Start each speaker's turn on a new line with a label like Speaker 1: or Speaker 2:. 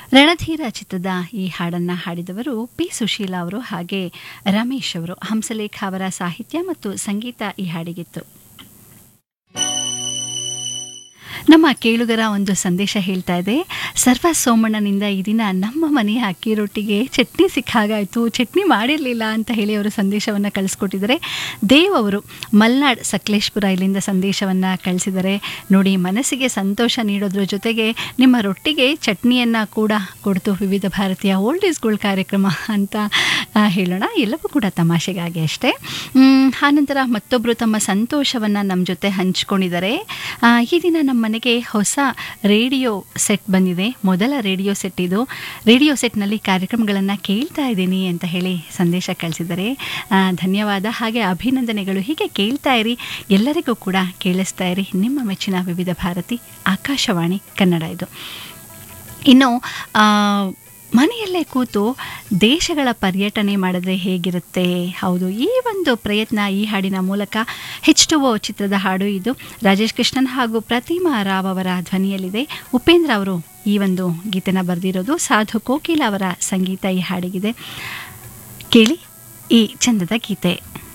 Speaker 1: ರಣಧೀರ ಚಿತ್ರದ ಈ ಹಾಡನ್ನು ಹಾಡಿದವರು ಪಿ ಸುಶೀಲಾ ಅವರು ಹಾಗೆ ರಮೇಶ್ ಅವರು ಹಂಸಲೇಖ ಅವರ ಸಾಹಿತ್ಯ ಮತ್ತು ಸಂಗೀತ ಈ ಹಾಡಿಗಿತ್ತು ನಮ್ಮ ಕೇಳುಗರ ಒಂದು ಸಂದೇಶ ಹೇಳ್ತಾ ಇದೆ ಸರ್ವ ಸೋಮಣ್ಣನಿಂದ ಈ ದಿನ ನಮ್ಮ ಮನೆಯ ಅಕ್ಕಿ ರೊಟ್ಟಿಗೆ ಚಟ್ನಿ ಸಿಕ್ಕಾಗಾಯಿತು ಚಟ್ನಿ ಮಾಡಿರಲಿಲ್ಲ ಅಂತ ಹೇಳಿ ಅವರು ಸಂದೇಶವನ್ನು ಕಳಿಸ್ಕೊಟ್ಟಿದ್ದಾರೆ ದೇವ್ ಅವರು ಮಲ್ನಾಡ್ ಸಕಲೇಶ್ಪುರ ಇಲ್ಲಿಂದ ಸಂದೇಶವನ್ನು ಕಳಿಸಿದ್ದಾರೆ ನೋಡಿ ಮನಸ್ಸಿಗೆ ಸಂತೋಷ ನೀಡೋದ್ರ ಜೊತೆಗೆ ನಿಮ್ಮ ರೊಟ್ಟಿಗೆ ಚಟ್ನಿಯನ್ನು ಕೂಡ ಕೊಡ್ತು ವಿವಿಧ ಭಾರತೀಯ ಓಲ್ಡ್ ಈಸ್ ಗೋಲ್ಡ್ ಕಾರ್ಯಕ್ರಮ ಅಂತ ಆ, ಹೇಳೋಣ ಎಲ್ಲವೂ ಕೂಡ ತಮಾಷೆಗಾಗಿ ಅಷ್ಟೇ ಮ್, ಆನಂತರ ಮತ್ತೊಬ್ಬರು ತಮ್ಮ ಸಂತೋಷವನ್ನು ನಮ್ಮ ಜೊತೆ ಹಂಚ್ಕೊಂಡಿದ್ದಾರೆ ಆ, ಈ ದಿನ ನಮ್ಮ ಮನೆಗೆ ಹೊಸ ರೇಡಿಯೋ ಸೆಟ್ ಬಂದಿದೆ ಮೊದಲ ರೇಡಿಯೋ ಸೆಟ್ ಇದು ರೇಡಿಯೋ ಸೆಟ್ನಲ್ಲಿ ಕಾರ್ಯಕ್ರಮಗಳನ್ನು ಕೇಳ್ತಾ ಇದ್ದೀನಿ ಅಂತ ಹೇಳಿ ಸಂದೇಶ ಕಳಿಸಿದ್ದಾರೆ ಆ, ಧನ್ಯವಾದ ಹಾಗೆ ಅಭಿನಂದನೆಗಳು ಹೀಗೆ ಕೇಳ್ತಾ ಇರಿ ಎಲ್ಲರಿಗೂ ಕೂಡ ಕೇಳಿಸ್ತಾ ಇರಿ ನಿಮ್ಮ ಮೆಚ್ಚಿನ ವಿವಿಧ ಭಾರತಿ ಆಕಾಶವಾಣಿ ಕನ್ನಡ ಇದು ಇನ್ನು ಆ, ಮನೆಯಲ್ಲೇ ಕೂತು ದೇಶಗಳ ಪರ್ಯಟನೆ ಮಾಡಿದ್ರೆ ಹೇಗಿರುತ್ತೆ ಹೌದು ಈ ಒಂದು ಪ್ರಯತ್ನ ಈ ಹಾಡಿನ ಮೂಲಕ ಹೆಚ್ ಟು ಓ ಚಿತ್ರದ ಹಾಡು ಇದು ರಾಜೇಶ್ ಕೃಷ್ಣನ್ ಹಾಗೂ ಪ್ರತಿಮಾ ರಾವ್ ಅವರ ಧ್ವನಿಯಲ್ಲಿದೆ ಉಪೇಂದ್ರ ಅವರು ಈ ಒಂದು ಗೀತೆನ ಬರೆದಿರೋದು ಸಾಧು ಕೋಕಿಲ ಅವರ ಸಂಗೀತ ಈ ಹಾಡಿಗಿದೆ ಕೇಳಿ ಈ ಚಂದದ ಗೀತೆ